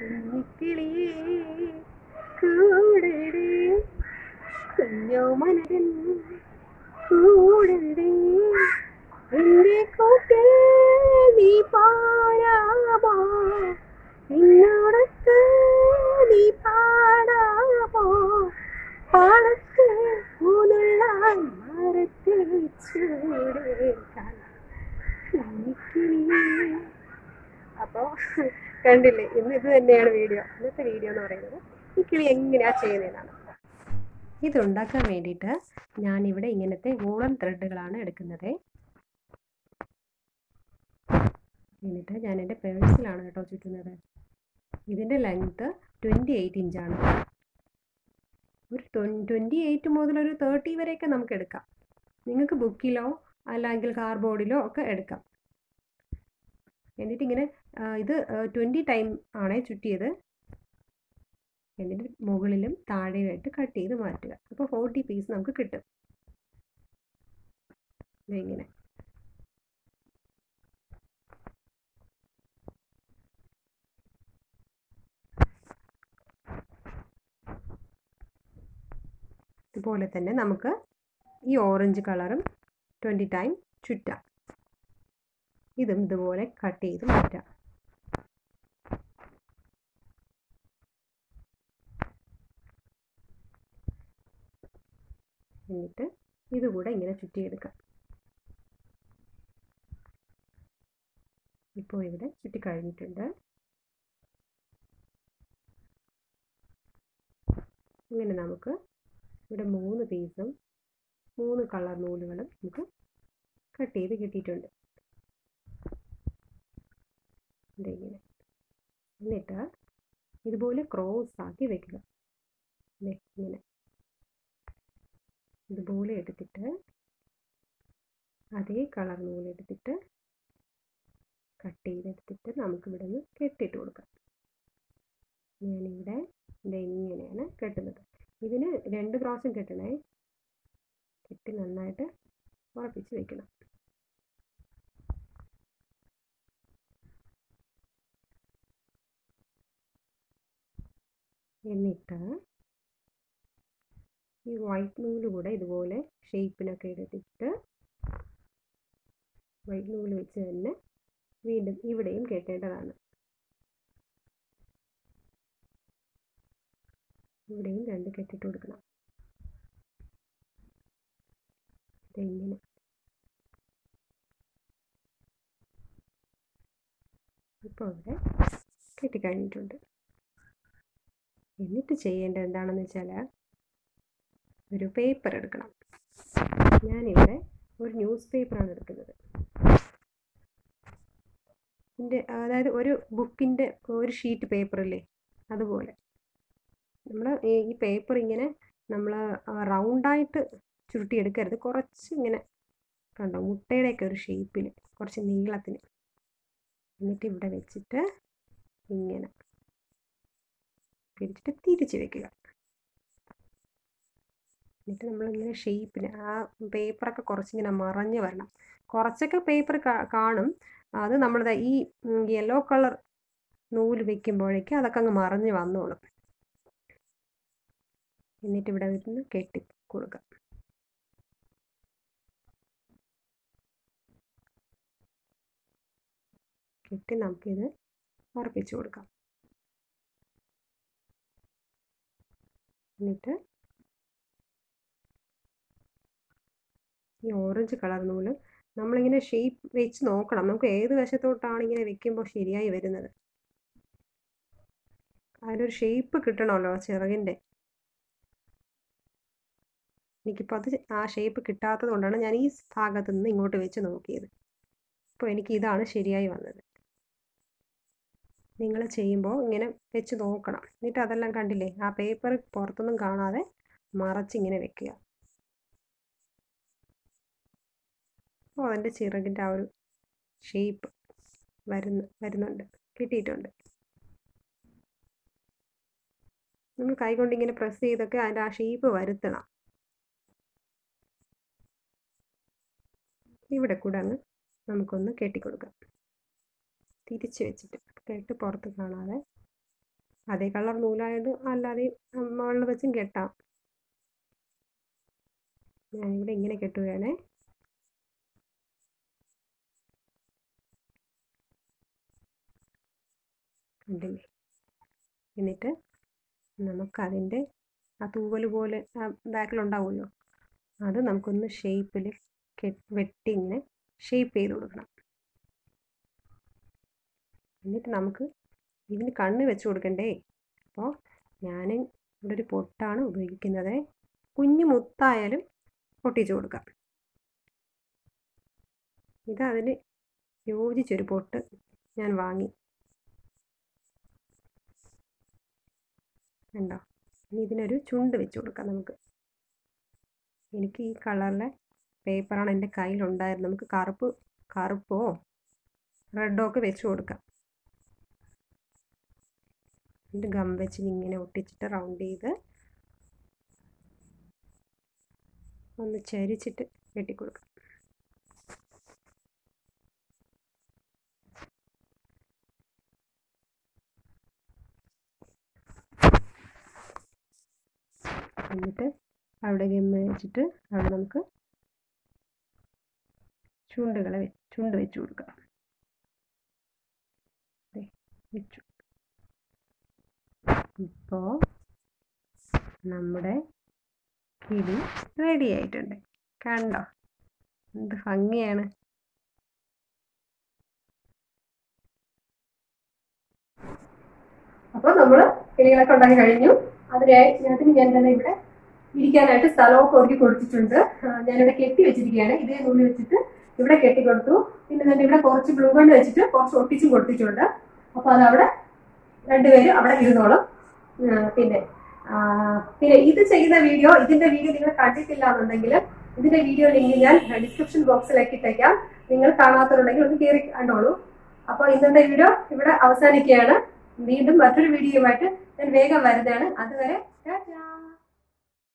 കുഞ്ഞിക്കിളിയേ കൂടടേ കുഞ്ഞോ മനരൻ കൂടടേ എന്റെ കൂട്ടിൽ നീ പാരാമോ എന്നോടൊത്ത് നീ പാടാമോ പാടത്ത് മൂന്നുള്ള മരത്തിൽ ചൂടേക്കാൻ കുഞ്ഞിക്കിളിയേ അപ്പോൾ കണ്ടില്ലേ ഇന്ന് ഇത് തന്നെയാണ് വീഡിയോ ഇന്നത്തെ വീഡിയോ എന്ന് പറയുന്നത് ഈ കിളി എങ്ങനെയാ ചെയ്യുന്നതെന്നാണ് ഇത് ഉണ്ടാക്കാൻ വേണ്ടിയിട്ട് ഞാനിവിടെ ഇങ്ങനത്തെ വൂളൻ ത്രെഡുകളാണ് എടുക്കുന്നത് എന്നിട്ട് ഞാൻ എൻ്റെ പേഴ്സിലാണ് കേട്ടോ ചുറ്റുന്നത് ഇതിൻ്റെ ലെങ്ത്ത് ട്വൻറ്റി എയ്റ്റ് ഇഞ്ചാണ് ഒരു ട്വൻറ്റി എയ്റ്റ് മുതൽ ഒരു തേർട്ടി വരെയൊക്കെ നമുക്ക് എടുക്കാം നിങ്ങൾക്ക് ബുക്കിലോ അല്ലെങ്കിൽ കാർബോർഡിലോ ഒക്കെ എടുക്കാം എന്നിട്ട് ഇങ്ങനെ ആ, ഇത് ട്വൻറ്റി ടൈം ആണേ ചുറ്റിയത് എന്നിട്ട് മുകളിലും താഴെയുമായിട്ട് കട്ട് ചെയ്ത് മാറ്റുക അപ്പോൾ ഫോർട്ടി പീസ് നമുക്ക് കിട്ടും ദേ ഇങ്ങനെ ഇതുപോലെ തന്നെ നമുക്ക് ഈ ഓറഞ്ച് കളറും ട്വൻറ്റി ടൈം ചുറ്റാം ഇതും ഇതുപോലെ കട്ട് ചെയ്ത് മാറ്റാം എന്നിട്ട് ഇതുകൂടെ ഇങ്ങനെ ചുറ്റിയെടുക്കാം ഇപ്പോൾ ഇവിടെ ചുറ്റി കഴിഞ്ഞിട്ടുണ്ട് ഇങ്ങനെ നമുക്ക് ഇവിടെ മൂന്ന് പീസും മൂന്ന് കളർ നൂലുകളും നമുക്ക് കട്ട് ചെയ്ത് കിട്ടിയിട്ടുണ്ട് ദേ ഇങ്ങനെ എന്നിട്ട് ഇതുപോലെ ക്രോസ് ആക്കി വെക്കുക ദേ ഇങ്ങനെ ഇതുപോലെ എടുത്തിട്ട് അതേ കളർ നൂലെടുത്തിട്ട് കട്ട് ചെയ്തെടുത്തിട്ട് നമുക്ക് ഇവിടെ നിന്ന് കെട്ടിയിട്ട് കൊടുക്കാം ഞാനിവിടെ ഇത് ഇങ്ങനെയാണ് കെട്ടുന്നത് ഇതിന് രണ്ട് പ്രാവശ്യം കെട്ടണേ കെട്ടി നന്നായിട്ട് ഉറപ്പിച്ച് വെക്കണം എന്നിട്ട് ഈ വൈറ്റ് നൂല് കൂടെ ഇതുപോലെ ഷേപ്പിനൊക്കെ എടുത്തിട്ട് വൈറ്റ് നൂല് വെച്ച് തന്നെ വീണ്ടും ഇവിടെയും കെട്ടേണ്ടതാണ് ഇവിടെയും രണ്ട് കെട്ടിട്ട് കൊടുക്കണം ഇതെങ്ങനെ ഇപ്പോൾ ഇവിടെ കെട്ടിക്കഴിഞ്ഞിട്ടുണ്ട് എന്നിട്ട് ചെയ്യേണ്ടത് എന്താണെന്ന് വെച്ചാൽ ഒരു പേപ്പർ എടുക്കണം ഞാനിവിടെ ഒരു ന്യൂസ് പേപ്പറാണ് എടുക്കുന്നത് ഇതിൻ്റെ അതായത് ഒരു ബുക്കിൻ്റെ ഒരു ഷീറ്റ് പേപ്പറില്ലേ അതുപോലെ നമ്മൾ ഈ പേപ്പർ ഇങ്ങനെ നമ്മൾ റൗണ്ടായിട്ട് ചുരുട്ടിയെടുക്കരുത് കുറച്ച് ഇങ്ങനെ കണ്ടോ മുട്ടയുടെയൊക്കെ ഒരു ഷേപ്പിൽ കുറച്ച് നീളത്തിന് എന്നിട്ട് ഇവിടെ വെച്ചിട്ട് ഇങ്ങനെ പിടിച്ചിട്ട് തിരിച്ച് വെക്കുക എന്നിട്ട് നമ്മളിങ്ങനെ ഷേപ്പിന് ആ പേപ്പറൊക്കെ കുറച്ചിങ്ങനെ മറഞ്ഞ് വരണം കുറച്ചൊക്കെ പേപ്പർ കാണും അത് നമ്മളിത് ഈ യെല്ലോ കളർ നൂല് വെക്കുമ്പോഴേക്കും അതൊക്കെ അങ്ങ് മറഞ്ഞ് വന്നോളും എന്നിട്ട് ഇവിടെ നിന്ന് കെട്ടി കൊടുക്കാം കെട്ടി നമുക്കിത് ഉറപ്പിച്ച് കൊടുക്കാം എന്നിട്ട് ഈ ഓറഞ്ച് കളർ നൂല് നമ്മളിങ്ങനെ ഷേപ്പ് വെച്ച് നോക്കണം നമുക്ക് ഏത് വശത്തോട്ടാണ് ഇങ്ങനെ വെക്കുമ്പോൾ ശരിയായി വരുന്നത് അതിനൊരു ഷേപ്പ് കിട്ടണമല്ലോ ചിറകിൻ്റെ എനിക്കിപ്പോൾ അത് ആ ഷേപ്പ് കിട്ടാത്തത് കൊണ്ടാണ് ഞാൻ ഈ ഭാഗത്ത് നിന്ന് ഇങ്ങോട്ട് വെച്ച് നോക്കിയത് അപ്പോൾ എനിക്ക് ഇതാണ് ശരിയായി വന്നത് നിങ്ങൾ ചെയ്യുമ്പോൾ ഇങ്ങനെ വെച്ച് നോക്കണം എന്നിട്ട് അതെല്ലാം കണ്ടില്ലേ ആ പേപ്പർ പുറത്തൊന്നും കാണാതെ മറച്ചിങ്ങനെ വെക്കുക അപ്പോൾ അതിൻ്റെ ചിറകിൻ്റെ ആ ഒരു ഷേപ്പ് വരുന്ന വരുന്നുണ്ട് കിട്ടിയിട്ടുണ്ട് നമ്മൾ കൈ കൊണ്ട് ഇങ്ങനെ പ്രസ് ചെയ്തൊക്കെ അതിൻ്റെ ആ ഷേപ്പ് വരുത്തണം ഇവിടെ കൂടെ അങ്ങ് നമുക്കൊന്ന് കെട്ടിക്കൊടുക്കാം തിരിച്ച് വെച്ചിട്ട് കെട്ട് പുറത്ത് കാണാതെ അതേ കളർ നൂലായത് അല്ലാതെ മുകളിൽ വെച്ചും കെട്ടാം ഞാനിവിടെ ഇങ്ങനെ കെട്ടുകയാണേ കണ്ടില്ലേ എന്നിട്ട് നമുക്കതിൻ്റെ ആ തൂവൽ പോലെ ആ ബാക്കിലുണ്ടാവുമല്ലോ അത് നമുക്കൊന്ന് ഷേപ്പിൽ വെട്ടി ഇങ്ങനെ ഷേപ്പ് ചെയ്ത് കൊടുക്കണം എന്നിട്ട് നമുക്ക് ഇതിന് കണ്ണ് വെച്ച് കൊടുക്കണ്ടേ അപ്പോൾ ഞാൻ ഇവിടെ ഒരു പൊട്ടാണ് ഉപയോഗിക്കുന്നത് കുഞ്ഞു മുത്തായാലും പൊട്ടിച്ച് കൊടുക്കാം ഇത് അതിന് യോജിച്ചൊരു പൊട്ട് ഞാൻ വാങ്ങി ഉണ്ടോ ഇനി ഇതിനൊരു ചുണ്ട് വെച്ച് കൊടുക്കാം നമുക്ക് എനിക്ക് ഈ കളറിലെ പേപ്പറാണ് എൻ്റെ കയ്യിലുണ്ടായിരുന്നത് നമുക്ക് കറുപ്പ് കറുപ്പോ റെഡോ ഒക്കെ വെച്ച് കൊടുക്കാം എന്നിട്ട് ഗം വെച്ച് ഇങ്ങനെ ഒട്ടിച്ചിട്ട് റൗണ്ട് ചെയ്ത് ഒന്ന് ചരിച്ചിട്ട് വെട്ടിക്കൊടുക്കാം എന്നിട്ട് അവിടെ ഗമ്മ വെച്ചിട്ട് അവിടെ നമുക്ക് ചുണ്ടുകളെ ചുണ്ട് വെച്ച് കൊടുക്കാം വെച്ചു ഇപ്പോൾ നമ്മുടെ കിളി റെഡി ആയിട്ടുണ്ട് കണ്ടോ എന്ത് ഭംഗിയാണ് അപ്പോൾ നമ്മൾ കിളികളൊക്കെ ഉണ്ടാക്കി കഴിഞ്ഞു അതിനായി അതിന് ഞാൻ തന്നെ ഇവിടെ ഇരിക്കാനായിട്ട് സ്ഥലമൊക്കെ ഒരുക്കി കൊടുത്തിട്ടുണ്ട് ഞാനിവിടെ കെട്ടി വെച്ചിരിക്കുകയാണ് ഇതേ നൂല് വെച്ചിട്ട് ഇവിടെ കെട്ടി കൊടുത്തു പിന്നെ ഞാൻ ഇവിടെ കുറച്ച് ബ്ലൂ ഗണ്ട് വെച്ചിട്ട് കുറച്ച് ഒട്ടിച്ചും കൊടുത്തിട്ടുണ്ട് അപ്പോൾ അതവിടെ രണ്ടുപേരും അവിടെ ഇരുന്നോളും പിന്നെ പിന്നെ ഇത് ചെയ്ത വീഡിയോ ഇതിന്റെ വീഡിയോ നിങ്ങൾ കണ്ടിട്ടില്ല എന്നുണ്ടെങ്കിൽ ഇതിന്റെ വീഡിയോ ലിങ്ക് ഞാൻ ഡിസ്ക്രിപ്ഷൻ ബോക്സിലേക്ക് ഇട്ടേക്കാം നിങ്ങൾ കാണാത്തവരുണ്ടെങ്കിൽ ഒന്ന് കയറി കണ്ടോളൂ അപ്പോൾ ഇന്നത്തെ വീഡിയോ ഇവിടെ അവസാനിക്കുകയാണ് വീണ്ടും മറ്റൊരു വീഡിയോയുമായിട്ട് ഞാൻ വേഗം വരുന്നതാണ് അതുവരെ ടാറ്റാ